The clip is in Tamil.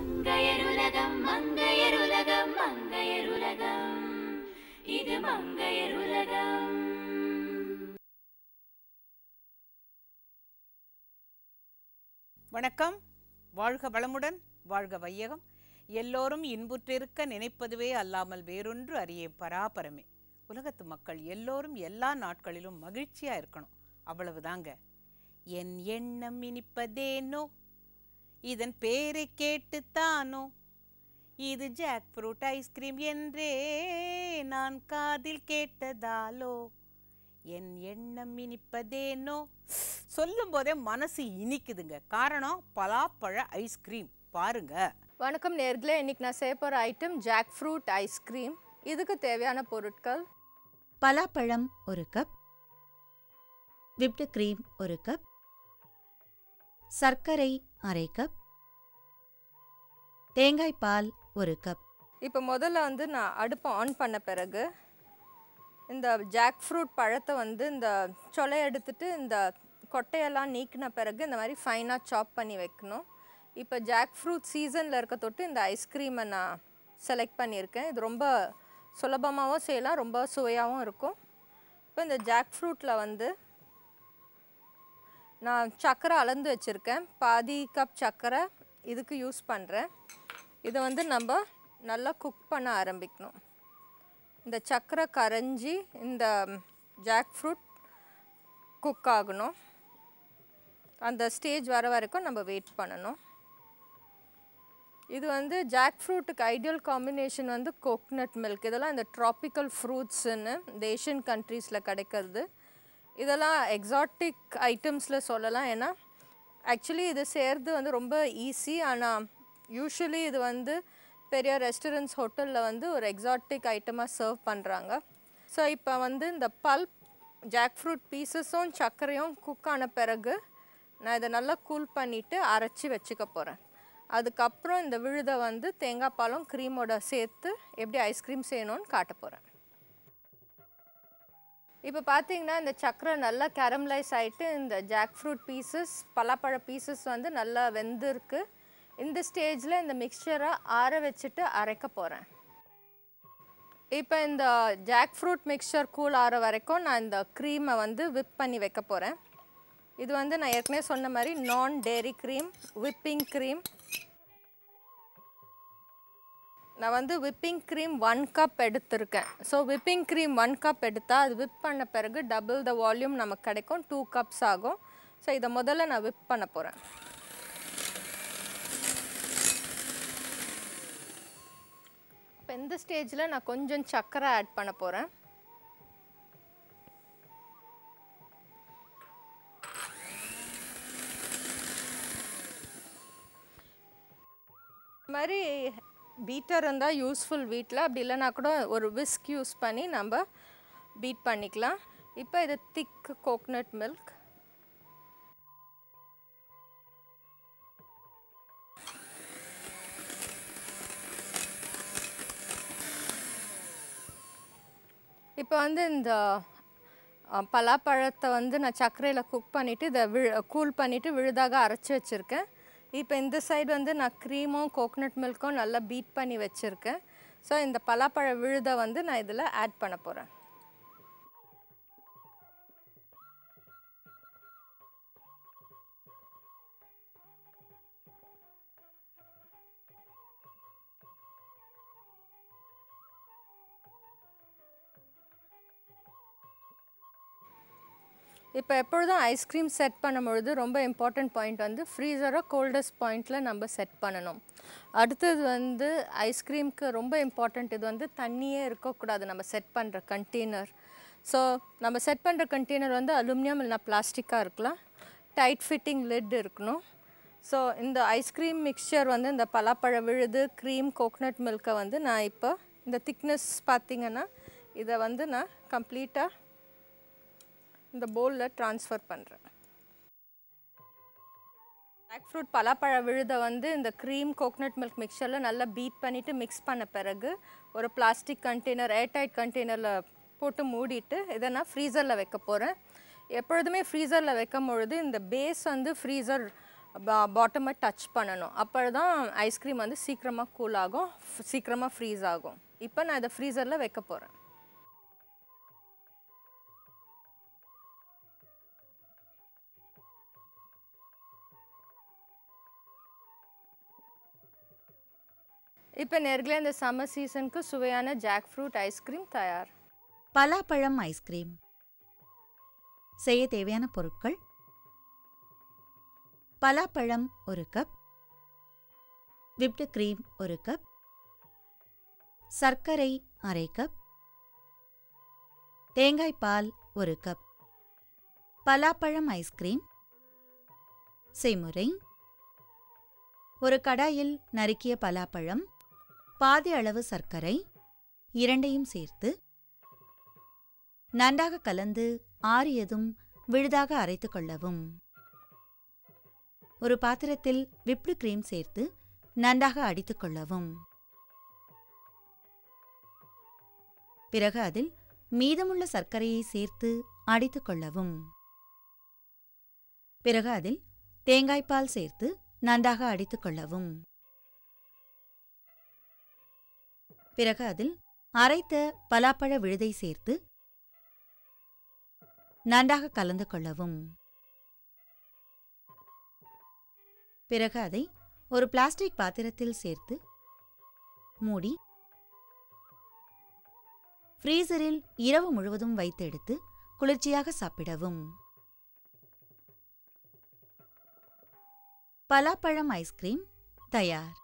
மங்கையருலகம் மங்கையருலகம் மங்கையருலகம் இது மங்கையருலகம் வணக்கம் வாழ்க வளமுடன் வாழ்க வையகம் எல்லோரும் இன்புற்றிருக்க நினைப்பதுவே அல்லாமல் வேறொன்று அறியே பராபரமே உலகத்து மக்கள் எல்லோரும் எல்லா நாட்களிலும் மகிழ்ச்சியா இருக்கணும் அவ்வளவுதாங்க என் எண்ணம் இனிப்பதேனோ இதன் பேரை கேட்டுத்தானோ இது ஜாக் ஃப்ரூட் ஐஸ்கிரீம் என்றே நான் காதில் கேட்டதாலோ என் எண்ணம் இனிப்பதேனோ சொல்லும் போதே மனசு இனிக்குதுங்க காரணம் பலாப்பழ ஐஸ்கிரீம் பாருங்க வணக்கம் நேர்களே இன்னைக்கு நான் செய்ய போகிற ஐட்டம் ஜாக் ஃப்ரூட் ஐஸ்கிரீம் இதுக்கு தேவையான பொருட்கள் பலாப்பழம் ஒரு கப் விப்டு கிரீம் ஒரு கப் சர்க்கரை அரை கப் தேங்காய் பால் ஒரு கப் இப்போ முதல்ல வந்து நான் அடுப்பை ஆன் பண்ண பிறகு இந்த ஜாக் ஃப்ரூட் பழத்தை வந்து இந்த சொலை எடுத்துட்டு இந்த கொட்டையெல்லாம் நீக்கின பிறகு இந்த மாதிரி ஃபைனாக சாப் பண்ணி வைக்கணும் இப்போ ஜாக் ஃப்ரூட் சீசனில் இருக்க தொட்டு இந்த ஐஸ்கிரீமை நான் செலக்ட் பண்ணியிருக்கேன் இது ரொம்ப சுலபமாகவும் செய்யலாம் ரொம்ப சுவையாகவும் இருக்கும் இப்போ இந்த ஜாக் ஃப்ரூட்டில் வந்து நான் சர்க்கரை அளந்து வச்சுருக்கேன் பாதி கப் சர்க்கரை இதுக்கு யூஸ் பண்ணுறேன் இதை வந்து நம்ம நல்லா குக் பண்ண ஆரம்பிக்கணும் இந்த சர்க்கரை கரைஞ்சி இந்த ஜாக் ஃப்ரூட் குக் ஆகணும் அந்த ஸ்டேஜ் வர வரைக்கும் நம்ம வெயிட் பண்ணணும் இது வந்து ஜாக் ஃப்ரூட்டுக்கு ஐடியல் காம்பினேஷன் வந்து கோக்னட் மில்க் இதெல்லாம் இந்த ட்ராபிக்கல் ஃப்ரூட்ஸுன்னு இந்த ஏஷியன் கண்ட்ரீஸில் கிடைக்கிறது இதெல்லாம் எக்ஸாட்டிக் ஐட்டம்ஸில் சொல்லலாம் ஏன்னா ஆக்சுவலி இது செய்கிறது வந்து ரொம்ப ஈஸி ஆனால் யூஸ்வலி இது வந்து பெரிய ரெஸ்டாரண்ட்ஸ் ஹோட்டலில் வந்து ஒரு எக்ஸாட்டிக் ஐட்டமாக சர்வ் பண்ணுறாங்க ஸோ இப்போ வந்து இந்த பல்ப் ஜாக் ஃப்ரூட் பீசஸும் சர்க்கரையும் குக் ஆன பிறகு நான் இதை நல்லா கூல் பண்ணிவிட்டு அரைச்சி வச்சுக்க போகிறேன் அதுக்கப்புறம் இந்த விழுதை வந்து தேங்காய் பாலும் க்ரீமோட சேர்த்து எப்படி ஐஸ்கிரீம் செய்யணும்னு காட்ட போகிறேன் இப்போ பார்த்தீங்கன்னா இந்த சக்கரை நல்லா கேரமலைஸ் ஆகிட்டு இந்த ஜாக் ஃப்ரூட் பீசஸ் பலாப்பழ பீசஸ் வந்து நல்லா வெந்திருக்கு இந்த ஸ்டேஜில் இந்த மிக்சரை ஆற வச்சுட்டு அரைக்க போகிறேன் இப்போ இந்த ஜாக் ஃப்ரூட் மிக்சர் கூல் ஆற வரைக்கும் நான் இந்த க்ரீமை வந்து விப் பண்ணி வைக்க போகிறேன் இது வந்து நான் ஏற்கனவே சொன்ன மாதிரி நான் டேரி க்ரீம் விப்பிங் க்ரீம் நான் வந்து விப்பிங் க்ரீம் ஒன் கப் எடுத்திருக்கேன் so whipping cream one cup எடுத்தால் அது விப் பண்ண பிறகு டபுள் த வால்யூம் நமக்கு கிடைக்கும் டூ கப்ஸ் ஆகும் ஸோ இதை முதல்ல நான் விப் பண்ண போகிறேன் இப்போ இந்த ஸ்டேஜில் நான் கொஞ்சம் சர்க்கரை ஆட் பண்ண போகிறேன் இது மாதிரி பீட்டர் இருந்தால் யூஸ்ஃபுல் வீட்டில் அப்படி இல்லைனா கூட ஒரு விஸ்க் யூஸ் பண்ணி நம்ம பீட் பண்ணிக்கலாம் இப்போ இது திக் கோக்னட் மில்க் இப்போ வந்து இந்த அஹ், பலாப்பழத்தை வந்து நான் சர்க்கரையில் குக் பண்ணிவிட்டு இதை விழு கூல் பண்ணிவிட்டு விழுதாக அரைச்சி வச்சுருக்கேன் இப்போ இந்த சைடு வந்து நான் க்ரீமும் கோகனட் மில்க்கும் நல்லா பீட் பண்ணி வச்சுருக்கேன் ஸோ இந்த பலாப்பழ விழுதை வந்து நான் இதில் ஆட் பண்ண போகிறேன் இப்போ எப்பொழுதும் ஐஸ்கிரீம் செட் பண்ணும்பொழுது ரொம்ப இம்பார்ட்டண்ட் பாயிண்ட் வந்து ஃப்ரீசரை கோல்டஸ்ட் பாயிண்டில் நம்ம செட் பண்ணணும் அடுத்தது வந்து ஐஸ்கிரீம்க்கு ரொம்ப இம்பார்ட்டண்ட் இது வந்து தண்ணியே இருக்கக்கூடாது நம்ம செட் பண்ணுற கண்டெய்னர் ஸோ நம்ம செட் பண்ணுற கண்டெய்னர் வந்து அலுமினியம் இல்லைனா பிளாஸ்டிக்காக இருக்கலாம் டைட் ஃபிட்டிங் லிட் இருக்கணும் ஸோ இந்த ஐஸ்கிரீம் மிக்சர் வந்து இந்த பலாப்பழ விழுது க்ரீம் கோகனட் மில்கை வந்து நான் இப்போ இந்த திக்னஸ் பார்த்தீங்கன்னா இதை வந்து நான் கம்ப்ளீட்டாக இந்த பவுலில் ட்ரான்ஸ்ஃபர் பண்ணுறேன் ஜாக் ஃப்ரூட் பலாப்பழ விழுதை வந்து இந்த க்ரீம் கோகனட் மில்க் மிக்சரில் நல்லா பீட் பண்ணிவிட்டு மிக்ஸ் பண்ண பிறகு ஒரு பிளாஸ்டிக் கண்டெய்னர் ஏர்டைட் கண்டெய்னரில் போட்டு மூடிட்டு இதை நான் ஃப்ரீசரில் வைக்க போகிறேன் எப்பொழுதுமே ஃப்ரீசரில் வைக்கும் பொழுது இந்த பேஸ் வந்து ஃப்ரீசர் பாட்டமை டச் பண்ணணும் அப்போ தான் ஐஸ்கிரீம் வந்து சீக்கிரமாக கூல் ஆகும் சீக்கிரமாக ஃப்ரீஸ் ஆகும் இப்போ நான் இதை ஃப்ரீசரில் வைக்க போகிறேன் இப்போ நேர்களே இந்த சம்மர் சீசனுக்கு சுவையான ஜாக் ஃப்ரூட் ஐஸ்கிரீம் தயார் பலாப்பழம் ஐஸ்கிரீம் செய்ய தேவையான பொருட்கள் பலாப்பழம் ஒரு கப் விப்டு கிரீம் ஒரு கப் சர்க்கரை அரை கப் தேங்காய் பால் ஒரு கப் பலாப்பழம் ஐஸ்கிரீம் செய்முறை ஒரு கடாயில் நறுக்கிய பலாப்பழம் பாதி அளவு சர்க்கரை இரண்டையும் சேர்த்து நன்றாக கலந்து ஆறியதும் விழுதாக அரைத்துக் கொள்ளவும் ஒரு பாத்திரத்தில் விப்டு கிரீம் சேர்த்து நன்றாக அடித்துக் கொள்ளவும் பிறகு அதில் மீதமுள்ள சர்க்கரையை சேர்த்து அடித்துக் கொள்ளவும் பிறகு அதில் தேங்காய்ப்பால் சேர்த்து நன்றாக அடித்துக் கொள்ளவும் பிறகு அதில் அரைத்த பலாப்பழ விழுதை சேர்த்து நன்றாக கலந்து கொள்ளவும் பிறகு அதை ஒரு பிளாஸ்டிக் பாத்திரத்தில் சேர்த்து மூடி ஃப்ரீசரில் இரவு முழுவதும் வைத்து எடுத்து குளிர்ச்சியாக சாப்பிடவும் பலாப்பழம் ஐஸ்கிரீம் தயார்